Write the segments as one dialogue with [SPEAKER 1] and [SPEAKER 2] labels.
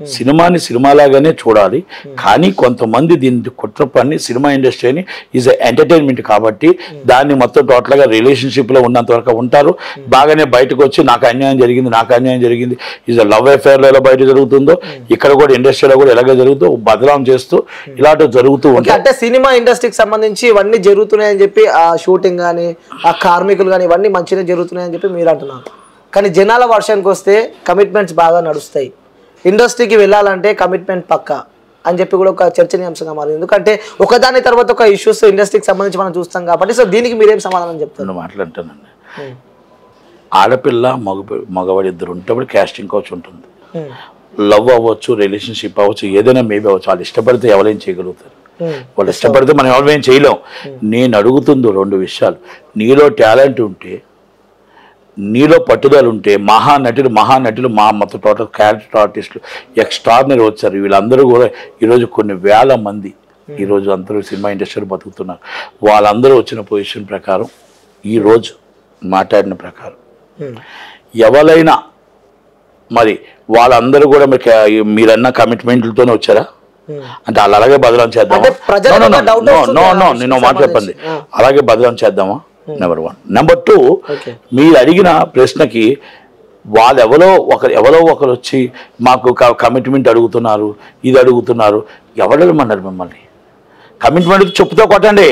[SPEAKER 1] సినిమాని సినిమాలాగానే చూడాలి కానీ కొంతమంది దీన్ని కుట్ర పని సినిమా ఇండస్ట్రీని ఈజ్ ఎంటర్టైన్మెంట్ కాబట్టి దాన్ని మొత్తం టోటల్ గా రిలేషన్షిప్ లో ఉన్నంత వరకు ఉంటారు బాగానే బయటకు వచ్చి నాకు అన్యాయం జరిగింది నాకు అన్యాయం జరిగింది ఈజ్ లవ్ అఫేర్ లో ఎలా బయట జరుగుతుందో ఇక్కడ కూడా ఇండస్ట్రీలో కూడా ఎలాగ జరుగుతుందో బదలాం చేస్తూ ఇలాంటివి జరుగుతూ
[SPEAKER 2] ఓకే,
[SPEAKER 1] ఉంటాయి
[SPEAKER 2] అంటే సినిమా ఇండస్ట్రీకి సంబంధించి ఇవన్నీ జరుగుతున్నాయని చెప్పి ఆ షూటింగ్ కానీ ఆ కార్మికులు కానీ ఇవన్నీ మంచిగా జరుగుతున్నాయని చెప్పి మీరు అంటున్నారు కానీ జనాల వర్షానికి వస్తే కమిట్మెంట్స్ బాగా నడుస్తాయి ఇండస్ట్రీకి వెళ్ళాలంటే కమిట్మెంట్ పక్కా అని చెప్పి కూడా ఒక చర్చనీయాంశంగా మారింది ఎందుకంటే ఒకదాని తర్వాత ఒక ఇష్యూస్ ఇండస్ట్రీకి సంబంధించి మనం చూస్తాం కాబట్టి సో దీనికి మీరేం సమాధానం చెప్తారు
[SPEAKER 1] నేను మాట్లాడతానండి ఆడపిల్ల మగ మగవాడి ఇద్దరు ఉంటప్పుడు క్యాస్టింగ్ కోచ్ ఉంటుంది లవ్ అవ్వచ్చు రిలేషన్షిప్ అవ్వచ్చు ఏదైనా మేబీ అవ్వచ్చు వాళ్ళు ఇష్టపడితే ఎవరైనా చేయగలుగుతారు వాళ్ళు ఇష్టపడితే మనం ఎవరైనా చేయలేం నేను అడుగుతుంది రెండు విషయాలు నీలో టాలెంట్ ఉంటే నీలో పట్టుదల ఉంటే మహానటులు మహానటులు మా మొత్తం టోటల్ క్యారెక్టర్ ఆర్టిస్టులు ఎక్స్ట్రాడినరీ వచ్చారు వీళ్ళందరూ కూడా ఈరోజు కొన్ని వేల మంది ఈరోజు అందరూ సినిమా ఇండస్ట్రీలో బతుకుతున్నారు వాళ్ళందరూ వచ్చిన పొజిషన్ ప్రకారం ఈరోజు మాట్లాడిన ప్రకారం ఎవరైనా మరి వాళ్ళందరూ కూడా మీకు మీరన్న కమిట్మెంట్లతోనే వచ్చారా అంటే వాళ్ళు అలాగే బదలం చేద్దామా
[SPEAKER 2] అంటే ప్రజలకు
[SPEAKER 1] No, no, no,
[SPEAKER 2] ఒక doubt
[SPEAKER 1] no,
[SPEAKER 2] వస్తుంది
[SPEAKER 1] no,
[SPEAKER 2] ఆ
[SPEAKER 1] no,
[SPEAKER 2] విషయానికి
[SPEAKER 1] నేను మాట చెప్పండి
[SPEAKER 2] సంబంధించి. ఆ.
[SPEAKER 1] అలాగే బదలం చేద్దామా number one number two
[SPEAKER 2] Okay.
[SPEAKER 1] మీరు అడిగిన ప్రశ్నకి వాళ్ళు ఎవరో ఒకరు ఎవరో ఒకరు వచ్చి మాకు కమిట్మెంట్ అడుగుతున్నారు ఇది అడుగుతున్నారు ఎవరు అడగమన్నారు మిమ్మల్ని కమిట్మెంట్ చెప్పుతో కొట్టండి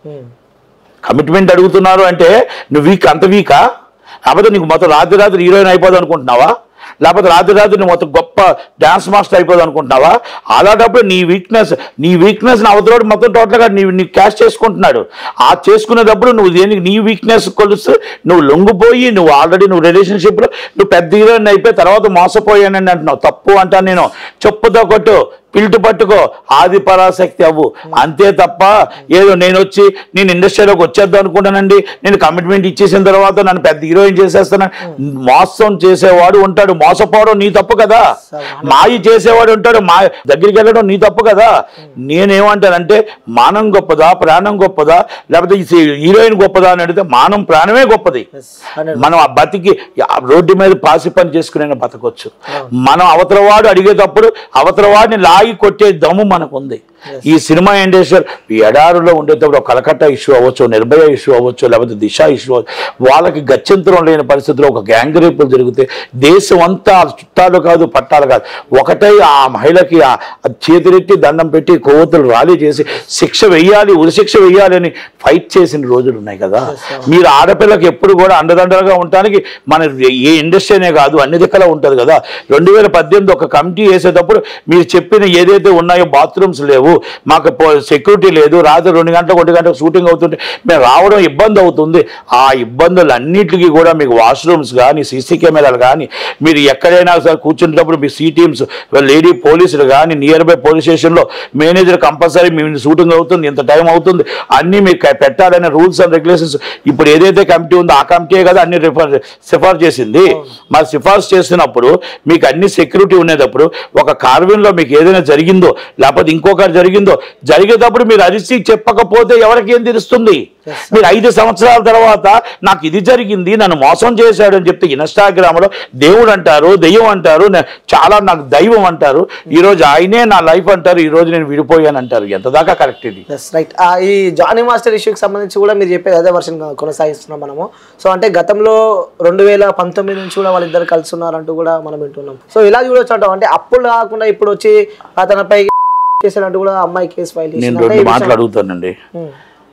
[SPEAKER 1] కమిట్మెంట్ అడుగుతున్నారు అంటే నువ్వు వీక్ అంత వీకా లేకపోతే నీకు మొత్తం రాత్రి రాత్రి హీరోయిన్ అయిపోదు అనుకుంటున్నావా లేకపోతే రాత్రి రాత్రి నువ్వు మొత్తం గొప్ప డాన్స్ మాస్టర్ అయిపోదు అనుకుంటున్నావా అలాంటప్పుడు నీ వీక్నెస్ నీ వీక్నెస్ అవతలోడు మొత్తం టోటల్గా నీ నీ క్యాష్ చేసుకుంటున్నాడు ఆ చేసుకునేటప్పుడు నువ్వు దేనికి నీ వీక్నెస్ కొలుస్తూ నువ్వు లొంగిపోయి నువ్వు ఆల్రెడీ నువ్వు రిలేషన్షిప్లో నువ్వు పెద్ద హీరోయిన్ అయిపోయి తర్వాత మోసపోయానని అంటున్నావు తప్పు అంటాను నేను చెప్పుతో కొట్టు పిల్టు పట్టుకో ఆది పరాశక్తి అవ్వు అంతే తప్ప ఏదో నేను వచ్చి నేను ఇండస్ట్రీలోకి వచ్చేద్దాం అనుకుంటానండి నేను కమిట్మెంట్ ఇచ్చేసిన తర్వాత నన్ను పెద్ద హీరోయిన్ చేసేస్తాను మోసం చేసేవాడు ఉంటాడు మోసపోవడం నీ తప్పు కదా మాయి చేసేవాడు ఉంటాడు మా దగ్గరికి వెళ్ళడం నీ తప్పు కదా నేనేమంటానంటే మానం గొప్పదా ప్రాణం గొప్పదా లేకపోతే ఈ హీరోయిన్ గొప్పదా అని అడిగితే మానం ప్రాణమే గొప్పది మనం ఆ బతికి ఆ రోడ్డు మీద పాసి పని చేసుకునే బతకొచ్చు మనం అవతల వాడు అడిగేటప్పుడు అవతల వాడిని లాగి కొట్టే దమ్ము మనకు ఉంది ఈ సినిమా ఇండస్ట్రీ ఈ ఎడారులో ఉండేటప్పుడు ఒక కలకత్తా ఇష్యూ అవ్వచ్చు నిర్భయ ఇష్యూ అవ్వచ్చు లేకపోతే దిశ ఇష్యూ అవ్వచ్చు వాళ్ళకి గత్యంతరం లేని పరిస్థితిలో ఒక గ్యాంగ్ రేపులు జరిగితే దేశం అంతా చుట్టాలు కాదు పట్టాలు కాదు ఒకటే ఆ మహిళకి ఆ ఆ చేతులెత్తి దండం పెట్టి కోవతులు ర్యాలీ చేసి శిక్ష వెయ్యాలి ఉరిశిక్ష వెయ్యాలి అని ఫైట్ చేసిన రోజులు ఉన్నాయి కదా మీరు ఆడపిల్లకి ఎప్పుడు కూడా అండదండలుగా ఉండటానికి మన ఏ ఇండస్ట్రీనే కాదు అన్ని దిక్కలా ఉంటుంది కదా రెండు వేల పద్దెనిమిది ఒక కమిటీ వేసేటప్పుడు మీరు చెప్పిన ఏదైతే ఉన్నాయో బాత్రూమ్స్ లేవు మాకు సెక్యూరిటీ లేదు రాత్రి రెండు గంటలకు ఒకటి గంటలకు షూటింగ్ అవుతుంటే మేము రావడం ఇబ్బంది అవుతుంది ఆ ఇబ్బందులన్నిటికీ కూడా మీకు వాష్రూమ్స్ కానీ సీసీ కెమెరాలు కానీ మీరు ఎక్కడైనా సరే కూర్చునేటప్పుడు మీ సీ టీమ్స్ లేడీ పోలీసులు కానీ నియర్ బై పోలీస్ స్టేషన్లో మేనేజర్ కంపల్సరీ మీ షూటింగ్ అవుతుంది ఇంత టైం అవుతుంది అన్నీ మీకు పెట్టాలనే రూల్స్ అండ్ రెగ్యులేషన్స్ ఇప్పుడు ఏదైతే కమిటీ ఉందో ఆ కమిటీ కదా అన్ని రిఫర్ సిఫార్సు చేసింది మరి సిఫార్సు చేసినప్పుడు మీకు అన్ని సెక్యూరిటీ ఉండేటప్పుడు ఒక కార్విన్లో మీకు ఏదైనా జరిగిందో లేకపోతే ఇంకొకటి జరిగిందో జరిగేటప్పుడు మీరు అరిసి చెప్పకపోతే ఎవరికి ఏం తెలుస్తుంది మీరు ఐదు సంవత్సరాల తర్వాత నాకు ఇది జరిగింది నన్ను మోసం చేశాడు అని చెప్తే ఇన్స్టాగ్రామ్లో దేవుడు అంటారు దెయ్యం అంటారు నే- చాలా నాకు దైవం అంటారు ఈ రోజు ఆయనే నా లైఫ్ అంటారు ఈ రోజు నేను విడిపోయాను అంటారు ఎంత దాకా కరెక్ట్ ఇది
[SPEAKER 2] ఎస్ రైట్ ఈ జానీ మాస్టర్ ఇష్యూకి సంబంధించి కూడా మీరు చెప్పేది అదే వర్షన్ కొనసాగిస్తున్నాం మనము సో అంటే గతంలో రెండు వేల పంతొమ్మిది నుంచి కూడా వాళ్ళిద్దరు కలిసి ఉన్నారంటూ కూడా మనం వింటున్నాం సో ఇలా చూడొచ్చు అంటాం అంటే అప్పుడు కాకుండా ఇప్పుడు వచ్చి అతనిపై చేసినట్టు కూడా అమ్మాయి కేసు ఫైల్
[SPEAKER 1] నేను
[SPEAKER 2] చేసింది అంటే
[SPEAKER 1] రెండు
[SPEAKER 2] ఈ
[SPEAKER 1] మాటలు
[SPEAKER 2] విషయం-
[SPEAKER 1] అడుగుతానండి
[SPEAKER 2] ఉమ్,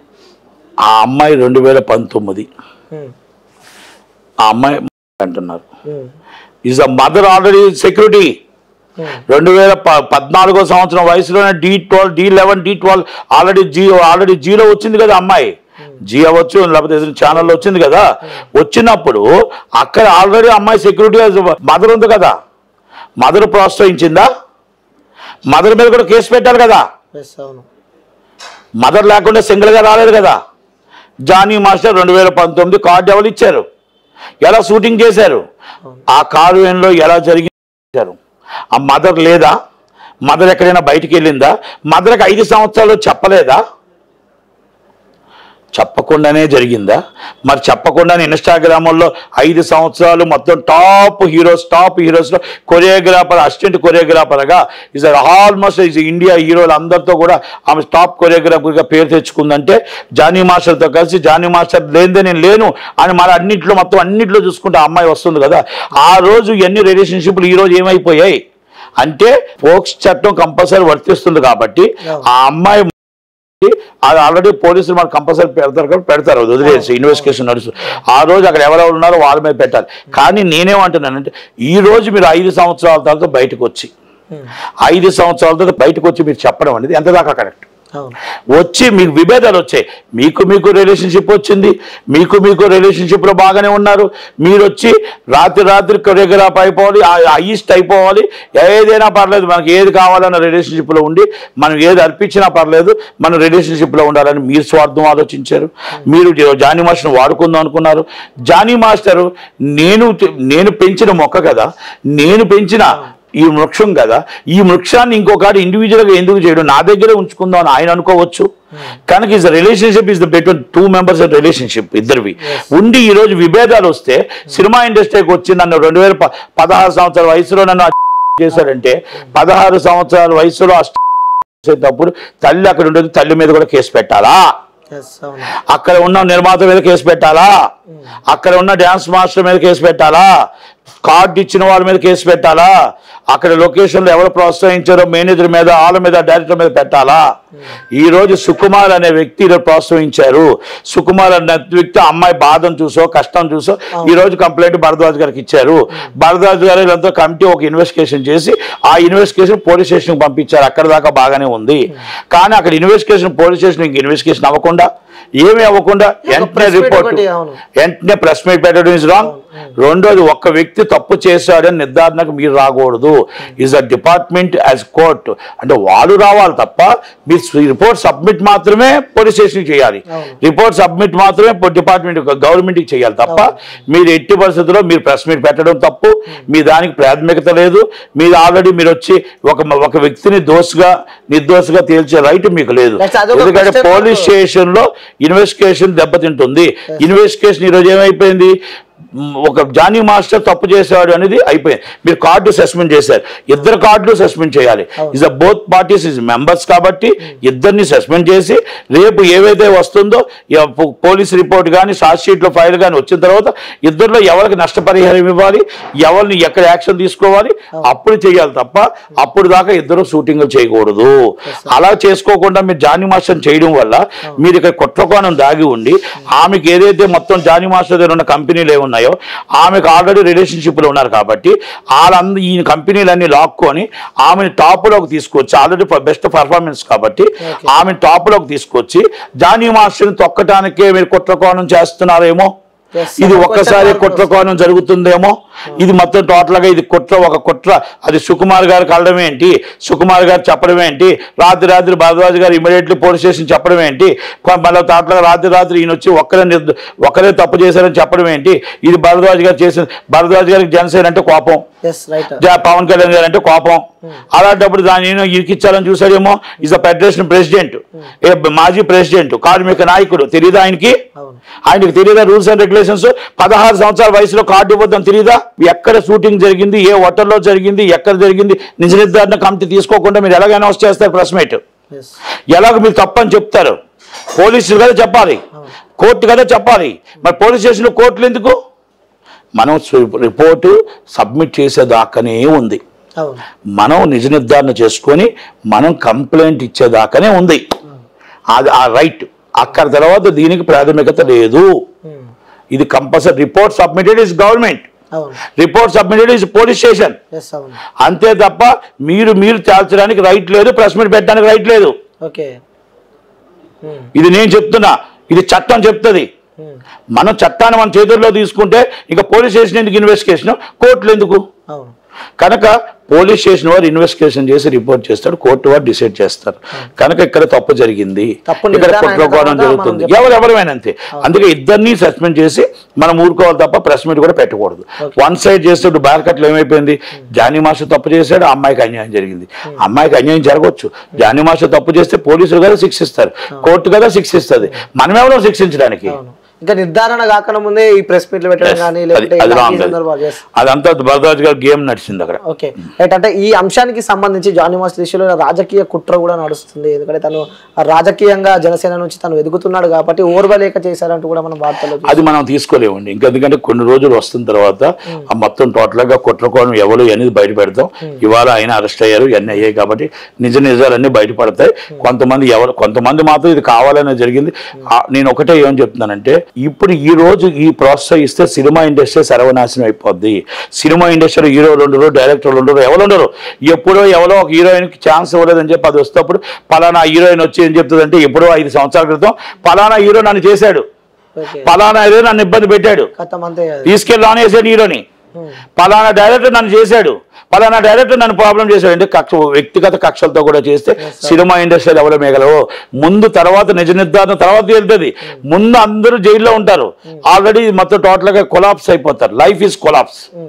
[SPEAKER 1] ఆ అమ్మాయి రెండు వేల పంతొమ్మిది
[SPEAKER 2] ఉమ్,
[SPEAKER 1] ఆ అమ్మాయి అంటున్నారు
[SPEAKER 2] um,
[SPEAKER 1] is a mother already security
[SPEAKER 2] um,
[SPEAKER 1] రెండు వేల ప- పద్నాలుగో సంవత్సరం వయసులోనే D twelve D eleven D twelve already జీ ఆల్రెడీ జీలో వచ్చింది కదా అమ్మాయి జీ అవ్వచ్చు లేకపోతే ఏదైనా ఛానల్లో వచ్చింది కదా వచ్చినప్పుడు అక్కడ ఆల్రెడీ అమ్మాయి సెక్యూరిటీ మదర్ ఉంది కదా మదర్ ప్రోత్సహించిందా మదర్ మీద కూడా కేసు పెట్టారు కదా
[SPEAKER 2] yes, అవును
[SPEAKER 1] మదర్ లేకుండా సింగిల్గా రాలేదు కదా జానీ మాస్టర్ రెండు వేల పంతొమ్మిది కార్డు ఎవరు ఇచ్చారు ఎలా షూటింగ్ చేశారు ఆ కారు వేన్లో ఎలా జరిగింది ఆ మదర్ లేదా మదర్ ఎక్కడైనా బయటికి వెళ్ళిందా మదర్కి ఐదు సంవత్సరాలు చెప్పలేదా చెప్పకుండానే జరిగిందా మరి చెప్పకుండానే ఇన్స్టాగ్రామ్లో ఐదు సంవత్సరాలు మొత్తం టాప్ హీరోస్ టాప్ హీరోస్లో కొరియోగ్రాఫర్ అసిస్టెంట్ కొరియోగ్రాఫర్గా ఇస్ ఆల్మోస్ట్ ఇస్ ఇండియా హీరోలు అందరితో కూడా ఆమె టాప్ కొరియోగ్రాఫర్గా పేరు తెచ్చుకుందంటే జానీ మాస్టర్తో కలిసి జానీ మాస్టర్ లేనిదే నేను లేను అని మన అన్నింటిలో మొత్తం అన్నింటిలో చూసుకుంటే ఆ అమ్మాయి వస్తుంది కదా ఆ రోజు ఎన్ని రిలేషన్షిప్లు ఈ రోజు ఏమైపోయాయి అంటే పోక్స్ చట్టం కంపల్సరీ వర్తిస్తుంది కాబట్టి ఆ అమ్మాయి అది ఆల్రెడీ పోలీసులు మనకు కంపల్సరీ పెడతారు కాబట్టి పెడతారు అది వదిలేసి ఇన్వెస్టిగేషన్ నడుస్తుంది ఆ రోజు అక్కడ ఎవరెవరు ఉన్నారో వాళ్ళ మీద పెట్టాలి కానీ నేనేమంటున్నానంటే ఈ రోజు మీరు ఐదు సంవత్సరాల తర్వాత బయటకు వచ్చి ఐదు సంవత్సరాల తర్వాత బయటకు వచ్చి మీరు చెప్పడం అనేది ఎంత దాకా కరెక్ట్
[SPEAKER 2] అవును
[SPEAKER 1] వచ్చి మీకు విభేదాలు వచ్చాయి మీకు మీకు రిలేషన్షిప్ వచ్చింది మీకు మీకు రిలేషన్షిప్లో బాగానే ఉన్నారు మీరు వచ్చి రాత్రి రాత్రి కొరియోగ్రాఫ్ అయిపోవాలి ఈస్ట్ అయిపోవాలి ఏదైనా పర్లేదు మనకి ఏది కావాలన్న రిలేషన్షిప్లో ఉండి మనం ఏది అర్పించినా పర్లేదు మన రిలేషన్షిప్లో ఉండాలని మీరు స్వార్థం ఆలోచించారు మీరు జానీ మాస్టర్ని వాడుకుందాం అనుకున్నారు జానీ మాస్టర్ నేను నేను పెంచిన మొక్క కదా నేను పెంచిన ఈ వృక్షం కదా ఈ వృక్షాన్ని ఇంకొకటి ఇండివిజువల్గా ఎందుకు చేయడం నా దగ్గరే ఉంచుకుందాం అని ఆయన అనుకోవచ్చు కనుక is relationship is the between two members relationship ఇద్దరివి ఉండి ఈ రోజు విభేదాలు వస్తే సినిమా ఇండస్ట్రీకి వచ్చి నన్ను రెండు వేల ప- పదహారు సంవత్సరాల వయసులో నన్ను చేశారంటే పదహారు సంవత్సరాల వయసులో ఆ చేసేటప్పుడు తల్లి అక్కడ ఉండేది తల్లి మీద కూడా కేసు పెట్టాలా
[SPEAKER 2] ఎస్ అవును
[SPEAKER 1] అక్కడ ఉన్న నిర్మాత మీద కేసు పెట్టాలా అక్కడ ఉన్న డ్యాన్స్ మాస్టర్ మీద కేసు పెట్టాలా కార్డు ఇచ్చిన వాళ్ళ మీద కేసు పెట్టాలా అక్కడ లొకేషన్లో ఎవరు ప్రోత్సహించారో మేనేజర్ మీద వాళ్ళ మీద డైరెక్టర్ మీద పెట్టాలా ఈ రోజు సుకుమార్ అనే వ్యక్తి ఈరోజు ప్రోత్సహించారు సుకుమార్ అనే వ్యక్తి ఆ అమ్మాయి బాధను చూసో కష్టం చూసో ఈ రోజు కంప్లైంట్ భరద్వాజ్ గారికి ఇచ్చారు భరద్వాజ్ గారు వీళ్ళంతా కమిటీ ఒక ఇన్వెస్టిగేషన్ చేసి ఆ ఇన్వెస్టిగేషన్ పోలీస్ స్టేషన్కి పంపించారు అక్కడ దాకా బాగానే ఉంది కానీ అక్కడ ఇన్వెస్టిగేషన్ పోలీస్ స్టేషన్ ఇన్వెస్టిగేషన్ అవ్వకుండా ఏమీ అవ్వకుండా వెంటనే
[SPEAKER 2] press meet
[SPEAKER 1] రిపోర్ట్
[SPEAKER 2] ఒకటి, అవును.
[SPEAKER 1] వెంటనే ప్రెస్ మీట్ పెట్టడం ఇస్ రాంగ్ రెండోది ఒక్క వ్యక్తి తప్పు చేశాడని నిర్ధారణకు మీరు రాకూడదు is a department as court అంటే వాళ్ళు రావాలి తప్ప మీరు రిపోర్ట్ సబ్మిట్ మాత్రమే పోలీస్ స్టేషన్కి చేయాలి రిపోర్ట్ సబ్మిట్ మాత్రమే డిపార్ట్మెంట్ గవర్నమెంట్కి చేయాలి తప్ప మీరు ఎట్టి పరిస్థితుల్లో మీరు ప్రెస్ మీట్ పెట్టడం తప్పు మీ దానికి ప్రాథమికత లేదు మీరు ఆల్రెడీ మీరు వచ్చి ఒక ఒక వ్యక్తిని దోషగా నిర్దోషగా తేల్చే రైట్ మీకు లేదు
[SPEAKER 2] That's అదొక
[SPEAKER 1] ఎందుకంటే
[SPEAKER 2] question mark.
[SPEAKER 1] పోలీస్ స్టేషన్ లో ఇన్వెస్టిగేషన్ దెబ్బతింటుంది ఇన్వెస్టిగేషన్ ఈరోజు ఏమైపోయింది మ్, ఒక జానీ మాస్టర్ తప్పు చేసేవాడు అనేది అయిపోయింది మీరు కార్డు సస్పెండ్ చేశారు ఇద్దరు కార్డులు సస్పెండ్ చేయాలి is both parties is members కాబట్టి ఇద్దరిని సస్పెండ్ చేసి రేపు ఏవైతే వస్తుందో ఎ- పో- పోలీస్ రిపోర్ట్ కానీ షార్ట్ షీట్లో ఫైల్ కానీ వచ్చిన తర్వాత ఇద్దరిలో ఎవరికి నష్టపరిహారం ఇవ్వాలి ఎవరిని ఎక్కడ యాక్షన్ తీసుకోవాలి అప్పుడు చేయాలి తప్ప అప్పుడు దాకా ఇద్దరు షూటింగ్లు చేయకూడదు అలా చేసుకోకుండా మీరు జానీ మాస్టర్ చేయడం వల్ల మీరు ఇక్కడ కుట్రకోణం దాగి ఉండి ఆమెకి ఏదైతే మొత్తం జానీ మాస్టర్ దగ్గర ఉన్న కంపెనీలు ఏమున్నాయో ఆమెకు ఆల్రెడీ రిలేషన్షిప్లో ఉన్నారు కాబట్టి వాళ్ళందరూ ఈ కంపెనీలన్నీ లాక్కొని ఆమెను టాప్లోకి తీసుకొచ్చి ఆల్రెడీ బెస్ట్ పర్ఫార్మెన్స్ కాబట్టి ఆమెను టాప్లోకి తీసుకొచ్చి జానీ మాస్టర్ని తొక్కటానికే మీరు కుట్రకోణం చేస్తున్నారేమో
[SPEAKER 2] Yes,
[SPEAKER 1] ఇది
[SPEAKER 2] ఒక
[SPEAKER 1] ఒక్కసారి
[SPEAKER 2] question mark
[SPEAKER 1] కుట్ర కోణం జరుగుతుందేమో ఇది మొత్తం టోటల్ గా ఇది కుట్ర ఒక కుట్ర అది సుకుమార్ గారు కలడం ఏంటి సుకుమార్ గారు చెప్పడం ఏంటి రాత్రి రాత్రి భరద్వాజ్ గారు ఇమీడియట్లీ పోలీస్ స్టేషన్ చెప్పడం ఏంటి కొ- మళ్ళీ తాట్ల రాత్రి రాత్రి ఈయన వచ్చి ఒక్కరే నిర్ద- ఒక్కరే తప్పు చేశారని చెప్పడం ఏంటి ఇది భరద్వాజ్ గారు చేసిన భరద్వాజ్ గారికి జనసేన అంటే కోపం
[SPEAKER 2] ఎస్ రైట్
[SPEAKER 1] జా- పవన్ కళ్యాణ్ గారు అంటే కోపం అలాంటప్పుడు దాన్ని నేను ఇరికిచ్చాలని చూసాడేమో ఇస్ ద ఫెడరేషన్ ప్రెసిడెంట్ ఏ మాజీ ప్రెసిడెంట్ కార్మిక నాయకుడు తెలియదు ఆయనకి
[SPEAKER 2] అవును
[SPEAKER 1] ఆయనకు తెలియదా రూల్స్ అండ్ రెగ్యులేషన్స్ పదహారు సంవత్సరాల వయసులో కార్డు ఇవ్వద్దని తెలియదా ఎక్కడ షూటింగ్ జరిగింది ఏ హోటల్లో జరిగింది ఎక్కడ జరిగింది నిజ నిర్ధారణ కమిటీ తీసుకోకుండా మీరు ఎలాగ అనౌన్స్ చేస్తారు ప్రెస్ మీట్
[SPEAKER 2] ఎస్
[SPEAKER 1] ఎలాగ మీరు తప్పని చెప్తారు పోలీసులు కదా చెప్పాలి కోర్టు కదా చెప్పాలి మరి పోలీస్ స్టేషన్లో కోర్టులు ఎందుకు మనం సు- రిపోర్టు సబ్మిట్ చేసేదాకానే ఉంది
[SPEAKER 2] అవును
[SPEAKER 1] మనం నిజ నిర్ధారణ చేసుకొని మనం కంప్లైంట్ ఇచ్చేదాకానే ఉంది అది ఆ రైట్ అక్కడ తర్వాత దీనికి ప్రాథమికత లేదు
[SPEAKER 2] ఉమ్.
[SPEAKER 1] ఇది compulsory report submitted is government
[SPEAKER 2] అవును
[SPEAKER 1] report submitted is police station
[SPEAKER 2] yes అవును
[SPEAKER 1] అంతే తప్ప మీరు మీరు తేల్చడానికి రైట్ లేదు ప్రెస్ మీట్ పెట్టడానికి రైట్ లేదు
[SPEAKER 2] ఓకే ఉమ్.
[SPEAKER 1] ఇది నేను చెప్తున్నా ఇది చట్టం చెప్తుంది
[SPEAKER 2] ఉమ్.
[SPEAKER 1] మనం చట్టాన్ని మన చేతుల్లో తీసుకుంటే ఇంకా పోలీస్ స్టేషన్ ఎందుకు ఇన్వెస్టిగేషన్ కోర్టులు ఎందుకు
[SPEAKER 2] అవును
[SPEAKER 1] కనుక పోలీస్ స్టేషన్ వారు ఇన్వెస్టిగేషన్ చేసి రిపోర్ట్ చేస్తాడు కోర్టు వారు డిసైడ్ చేస్తారు కనుక ఇక్కడ తప్పు జరిగింది
[SPEAKER 2] తప్పు
[SPEAKER 1] ఇక్కడ
[SPEAKER 2] నిర్ధారణ అయిన
[SPEAKER 1] కుట్రకోణం
[SPEAKER 2] తర్వాత
[SPEAKER 1] జరుగుతుంది
[SPEAKER 2] మనం
[SPEAKER 1] ఎవరు ఎవరైనా అంతే అందుకే ఇద్దరిని సస్పెండ్ చేసి మనం ఊరుకోవాలి తప్ప ప్రెస్ మీట్ కూడా పెట్టకూడదు వన్ సైడ్ చేస్తే బార్కట్లో ఏమైపోయింది జానీ మాస్టర్ తప్పు చేశాడు ఆ అమ్మాయికి అన్యాయం జరిగింది అమ్మాయికి అన్యాయం జరగవచ్చు జానీ మాస్టర్ తప్పు చేస్తే పోలీసులు కదా శిక్షిస్తారు కోర్టు కదా శిక్షిస్తుంది మనమెవరో శిక్షించడానికి
[SPEAKER 2] అవును ఇంకా నిర్ధారణ కాకుండా ముందే ఈ ప్రెస్ మీట్లు పెట్టడం కానీ
[SPEAKER 1] అది
[SPEAKER 2] లేకపోతే
[SPEAKER 1] అది
[SPEAKER 2] ఇలాంటి
[SPEAKER 1] రాంగ్
[SPEAKER 2] సందర్భాలు yes.
[SPEAKER 1] అదంతా భరద్వాజ్ గారు గేమ్ నడిచింది అక్కడ
[SPEAKER 2] ఓకే రైట్ అంటే ఈ అంశానికి సంబంధించి జానీ మాస్టర్ విషయంలో రాజకీయ కుట్ర కూడా నడుస్తుంది ఎందుకంటే తను రాజకీయంగా జనసేన నుంచి తను ఎదుగుతున్నాడు కాబట్టి ఓర్వలేక చేశారంటూ కూడా మనం వార్తల్లో చూస్తాం.
[SPEAKER 1] అది మనం తీసుకోలేమండి ఇంకా ఎందుకంటే కొన్ని రోజులు వస్తున్న తర్వాత ఆ మొత్తం టోటల్ గా కుట్రకోణం ఎవరు అనేది బయట పెడతాం ఇవాళ ఆయన అరెస్ట్ అయ్యారు ఇవన్నీ అయ్యాయి కాబట్టి నిజ నిజాలన్నీ బయటపడతాయి కొంతమంది ఎవరు కొంతమంది మాత్రం ఇది కావాలనే జరిగింది ఆ, నేను ఒకటే ఏమని చెప్తున్నానంటే ఇప్పుడు ఈ రోజు ఈ ప్రోత్సహిస్తే సినిమా ఇండస్ట్రీ సర్వనాశనం అయిపోద్ది సినిమా ఇండస్ట్రీలో హీరోలు ఉండరు డైరెక్టర్లు ఉండరు ఎవరు ఉండరు ఎప్పుడో ఎవరో ఒక హీరోయిన్ కి ఛాన్స్ ఇవ్వలేదని చెప్పి అది వస్తేప్పుడు పలానా హీరోయిన్ వచ్చి ఏం చెప్తుందంటే ఎప్పుడో ఐదు సంవత్సరాల క్రితం పలానా హీరో నన్ను చేశాడు
[SPEAKER 2] ఓకే
[SPEAKER 1] పలానా హీరో నన్ను ఇబ్బంది పెట్టాడు
[SPEAKER 2] కథం అంతే అది.
[SPEAKER 1] తీసుకెళ్ళి ఆన్ వేసాడు హీరోని
[SPEAKER 2] Hmm.
[SPEAKER 1] పలానా డైరెక్టర్ నన్ను చేశాడు పలానా డైరెక్టర్ నన్ను ప్రాబ్లం చేశాడు అంటే కక్ష వ్యక్తిగత కక్షలతో కూడా చేస్తే సినిమా ఇండస్ట్రీలో ఎవరు మేగలవు ముందు తర్వాత నిజ నిర్ధారణ తర్వాత వెళ్తుంది ముందు అందరూ జైల్లో ఉంటారు ఆల్రెడీ మొత్తం టోటల్ గా కొలాప్స్ అయిపోతారు లైఫ్ ఈజ్ కొలాప్స్
[SPEAKER 2] ఉమ్.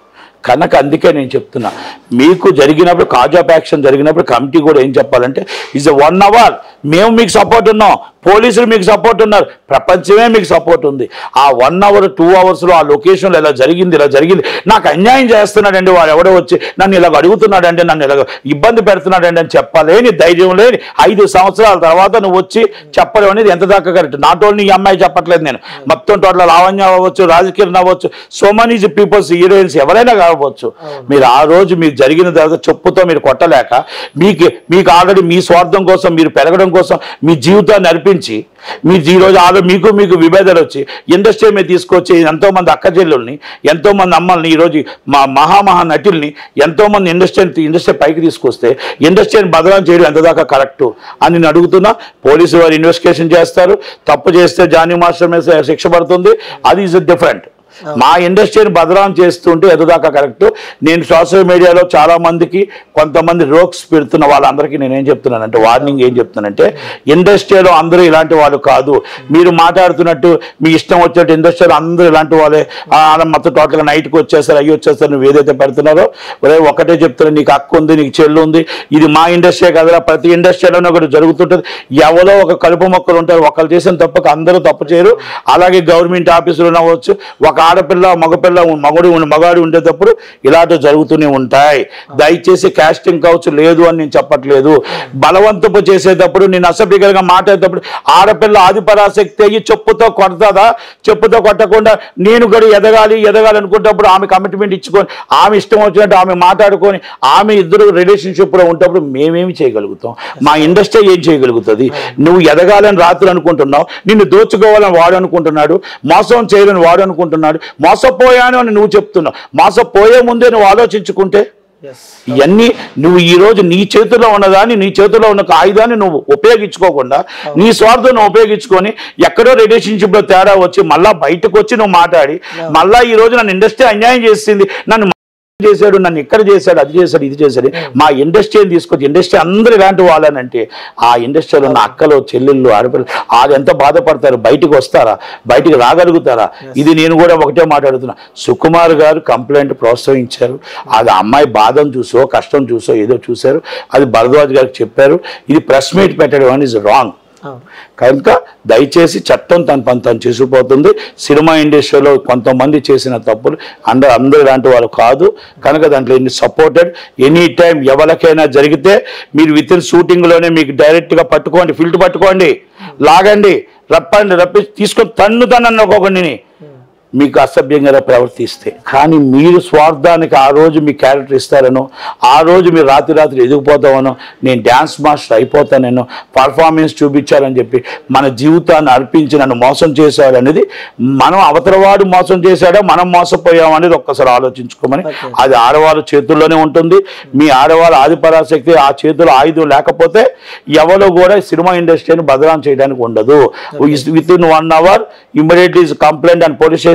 [SPEAKER 1] కనుక అందుకే నేను చెప్తున్నా మీకు జరిగినప్పుడు కాజ్ ఆఫ్ యాక్షన్ జరిగినప్పుడు కమిటీ కూడా ఏం చెప్పాలంటే ఇస్ వన్ అవర్ మేము మీకు సపోర్ట్ ఉన్నాం పోలీసులు మీకు సపోర్ట్ ఉన్నారు ప్రపంచమే మీకు సపోర్ట్ ఉంది ఆ వన్ అవర్ టూ అవర్స్లో ఆ లొకేషన్లో ఇలా జరిగింది ఇలా జరిగింది నాకు అన్యాయం చేస్తున్నాడండి వాడు ఎవడో వచ్చి నన్ను ఇలాగ అడుగుతున్నాడంటే నన్ను ఇలాగ ఇబ్బంది పెడుతున్నాడండి అని చెప్పలేని ధైర్యం లేని ఐదు సంవత్సరాల తర్వాత నువ్వు వచ్చి చెప్పడం అనేది ఎంత దాకా కరెక్ట్ నాట్ ఓన్లీ ఈ అమ్మాయి చెప్పట్లేదు నేను మొత్తం టోటల్ లావణ్య అవ్వచ్చు రాజకీయం అవ్వచ్చు సో మనీ పీపుల్స్ హీరోయిన్స్ ఎవరైనా కావచ్చు మీరు ఆ రోజు మీకు జరిగిన తర్వాత చెప్పుతో మీరు కొట్టలేక మీకు మీకు ఆల్రెడీ మీ స్వార్థం కోసం మీరు పెరగడం కోసం మీ జీవితాన్ని అర్పించి మీ ఈ రోజు ఆల్రెడీ మీకు మీకు విభేదాలు వచ్చి ఇండస్ట్రీ మీద తీసుకొచ్చి ఎంతో మంది అక్క చెల్లెల్ని ఎంతో మంది అమ్మల్ని ఈరోజు మా మహామహా నటుల్ని ఎంతో మంది ఇండస్ట్రీ ఇండస్ట్రీ పైకి తీసుకొస్తే ఇండస్ట్రీని బదలాం చేయడం ఎంత దాకా కరెక్ట్ అని నేను అడుగుతున్నా పోలీసు వారు ఇన్వెస్టిగేషన్ చేస్తారు తప్పు చేస్తే జానీ మాస్టర్ మీద శిక్ష పడుతుంది అది ఈజ్ డిఫరెంట్ మా ఇండస్ట్రీని బదలాం చేస్తుంటే ఎదుదాకా కరెక్ట్ నేను సోషల్ మీడియాలో చాలా మందికి కొంతమంది రోక్స్ పెడుతున్న వాళ్ళందరికీ నేను ఏం చెప్తున్నానంటే వార్నింగ్ ఏం చెప్తున్నానంటే ఇండస్ట్రీలో అందరూ ఇలాంటి వాళ్ళు కాదు మీరు మాట్లాడుతున్నట్టు మీ ఇష్టం వచ్చినట్టు ఇండస్ట్రీలో అందరూ ఇలాంటి వాళ్ళే ఆ, మొత్తం టోటల్గా నైట్కి వచ్చేస్తారు అయ్యి వచ్చేస్తారు నువ్వు ఏదైతే పెడుతున్నారో ఒరే ఒకటే చెప్తున్నా నీకు అక్క ఉంది నీకు చెల్లు ఉంది ఇది మా ఇండస్ట్రీ కదరా ప్రతి ఇండస్ట్రీలోనే ఒకటి జరుగుతుంటుంది ఎవరో ఒక కలుపు మొక్కలు ఉంటారు ఒకళ్ళు చేసిన తప్పక అందరూ తప్పు చేయరు అలాగే గవర్నమెంట్ ఆఫీసులు అవ్వచ్చు ఒక ఆడపిల్ల మగపిల్ల మగడు మగాడు ఉండేటప్పుడు ఇలాంటివి జరుగుతూనే ఉంటాయి దయచేసి కాస్టింగ్ కౌచ్ లేదు అని నేను చెప్పట్లేదు బలవంతపు చేసేటప్పుడు నేను అసభ్యకరంగా మాట్లాడేటప్పుడు ఆడపిల్ల ఆదిపరాశక్తి అయ్యి చెప్పుతో కొడతాదా చెప్పుతో కొట్టకుండా నేను కూడా ఎదగాలి ఎదగాలి అనుకున్నప్పుడు ఆమె కమిట్మెంట్ ఇచ్చుకొని ఆమె ఇష్టం వచ్చినట్టు ఆమె మాట్లాడుకొని ఆమె ఇద్దరు రిలేషన్షిప్లో ఉంటప్పుడు మేమేమి చేయగలుగుతాం మా ఇండస్ట్రీ ఏం చేయగలుగుతుంది నువ్వు ఎదగాలని రాత్రి అనుకుంటున్నావు నిన్ను దోచుకోవాలని వాడు అనుకుంటున్నాడు మోసం చేయాలని వాడు అనుకుంటున్నాడు మోసపోయాను అని నువ్వు చెప్తున్నావు మోసపోయే ముందే నువ్వు ఆలోచించుకుంటే
[SPEAKER 2] ఎస్
[SPEAKER 1] ఇవన్నీ నువ్వు ఈ రోజు నీ చేతిలో ఉన్నదాన్ని నీ చేతిలో ఉన్న ఒక ఆయుధాన్ని నువ్వు ఉపయోగించుకోకుండా నీ స్వార్థం నువ్వు ఉపయోగించుకొని ఎక్కడో రిలేషన్షిప్ లో తేడా వచ్చి మళ్ళా బయటకు వచ్చి నువ్వు మాట్లాడి మళ్ళా ఈ రోజు నన్ను ఇండస్ట్రీ అన్యాయం చేసింది నన్ను చేశాడు నన్ను ఇక్కడ చేశాడు అది చేశాడు ఇది చేశాడు మా ఇండస్ట్రీని తీసుకొచ్చి ఇండస్ట్రీ అందరు ఇలాంటి వాళ్ళనంటే ఆ ఇండస్ట్రీలో ఉన్న అక్కలు చెల్లెళ్ళు ఆడపిల్లలు అది ఎంత బాధపడతారు బయటకు వస్తారా బయటికి రాగలుగుతారా ఇది నేను కూడా ఒకటే మాట్లాడుతున్నా సుకుమార్ గారు కంప్లైంట్ ప్రోత్సహించారు అది అమ్మాయి బాధను చూసో కష్టం చూసో ఏదో చూశారు అది భరద్వాజ్ గారికి చెప్పారు ఇది ప్రెస్ మీట్ పెట్టడం అని ఇస్ రాంగ్
[SPEAKER 2] అవును
[SPEAKER 1] కనుక దయచేసి చట్టం తన పని తను చేసుకుపోతుంది సినిమా ఇండస్ట్రీలో కొంతమంది చేసిన తప్పులు అందరూ అందరూ ఇలాంటి వాళ్ళు కాదు కనుక దాంట్లో ఎన్ని సపోర్టెడ్ ఎనీ టైం ఎవరికైనా జరిగితే మీరు విత్ ఇన్ షూటింగ్లోనే మీకు డైరెక్ట్గా పట్టుకోండి ఫిల్ట్ పట్టుకోండి లాగండి రప్పండి రప్పి తీసుకొని తన్ను తనన్న ఒక్కొక్కడిని మీకు అసభ్యంగా ప్రవర్తిస్తే కానీ మీరు స్వార్థానికి ఆ రోజు మీ క్యారెక్టర్ ఇస్తారనో ఆ రోజు మీరు రాత్రి రాత్రి ఎదిగిపోతామనో నేను డ్యాన్స్ మాస్టర్ అయిపోతానేనో పర్ఫార్మెన్స్ చూపించాలని చెప్పి మన జీవితాన్ని అర్పించి నన్ను మోసం చేశారు అనేది మనం అవతలవాడు మోసం చేశాడో మనం మోసపోయాం అనేది ఒక్కసారి ఆలోచించుకోమని
[SPEAKER 2] Okay.
[SPEAKER 1] అది ఆడవాళ్ళ చేతుల్లోనే ఉంటుంది మీ ఆడవాళ్ళ ఆదిపరాశక్తి ఆ చేతుల్లో ఆయుధం లేకపోతే ఎవరు కూడా సినిమా ఇండస్ట్రీని బదనాం చేయడానికి ఉండదు with in one hour immediately complaint and police station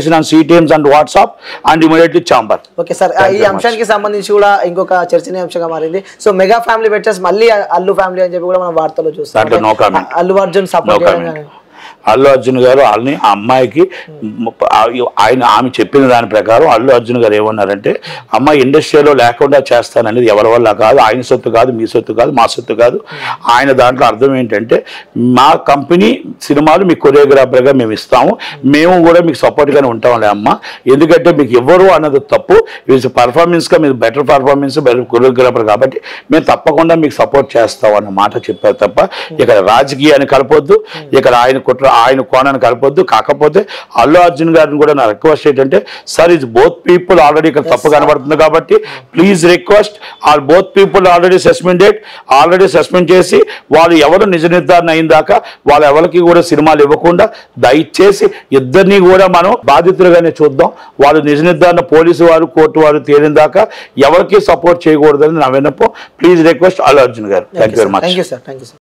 [SPEAKER 1] communication and CTMs and WhatsApp and immediately chamber
[SPEAKER 2] okay sir ఈ అంశానికి సంబంధించి కూడా ఇంకొక చర్చనీయాంశంగా మారింది సో మెగా ఫ్యామిలీ వెంచర్స్ మళ్ళీ అల్లు ఫ్యామిలీ అని చెప్పి కూడా మనం వార్తల్లో చూస్తాం
[SPEAKER 1] దాంట్లో no comment.
[SPEAKER 2] Allu Arjun
[SPEAKER 1] no
[SPEAKER 2] support
[SPEAKER 1] comment Allu Arjun గారు వాళ్ళని ఆ అమ్మాయికి మ- ఆ- ఆయన ఆమె చెప్పిన దాని ప్రకారం అల్లు అర్జున్ గారు ఏమన్నారంటే అమ్మాయి ఇండస్ట్రీలో లేకుండా చేస్తాననేది ఎవరి వల్ల కాదు ఆయన సొత్తు కాదు మీ సొత్తు కాదు మా సొత్తు కాదు ఆయన దాంట్లో అర్థం ఏంటంటే మా కంపెనీ సినిమాలు మీ కొరియోగ్రాఫర్గా మేము ఇస్తాము మేము కూడా మీకు సపోర్ట్గానే ఉంటాంలే అమ్మ ఎందుకంటే మీకు ఎవరు అన్నది తప్పు ఇది పర్ఫార్మెన్స్గా మీరు బెటర్ పర్ఫార్మెన్స్ బెటర్ కొరియోగ్రాఫర్ కాబట్టి మేము తప్పకుండా మీకు సపోర్ట్ చేస్తాం అన్న మాట చెప్పారు తప్ప ఇక్కడ రాజకీయాన్ని కలపొద్దు ఇక్కడ ఆయన కుట్ర ఆయన కోణాన్ని కలపొద్దు కాకపోతే అల్లు అర్జున్ గారిని కూడా నా రిక్వెస్ట్ ఏంటంటే sir is both people already ఇక్కడ తప్పు కనబడుతుంది కాబట్టి please request are both people already suspended already suspend చేసి వాళ్ళు ఎవరు నిజ నిర్ధారణ అయిన దాకా వాళ్ళ ఎవరికి కూడా సినిమాలు ఇవ్వకుండా దయచేసి ఇద్దరిని కూడా మనం బాధితులుగానే చూద్దాం వాళ్ళు నిజ నిర్ధారణ పోలీసు వారు కోర్టు వారు తేలిన దాకా ఎవరికి సపోర్ట్ చేయకూడదని నా విన్నపం ప్లీజ్ రిక్వెస్ట్ అల్లు అర్జున్ గారు thank you very much
[SPEAKER 2] thank you sir thank you sir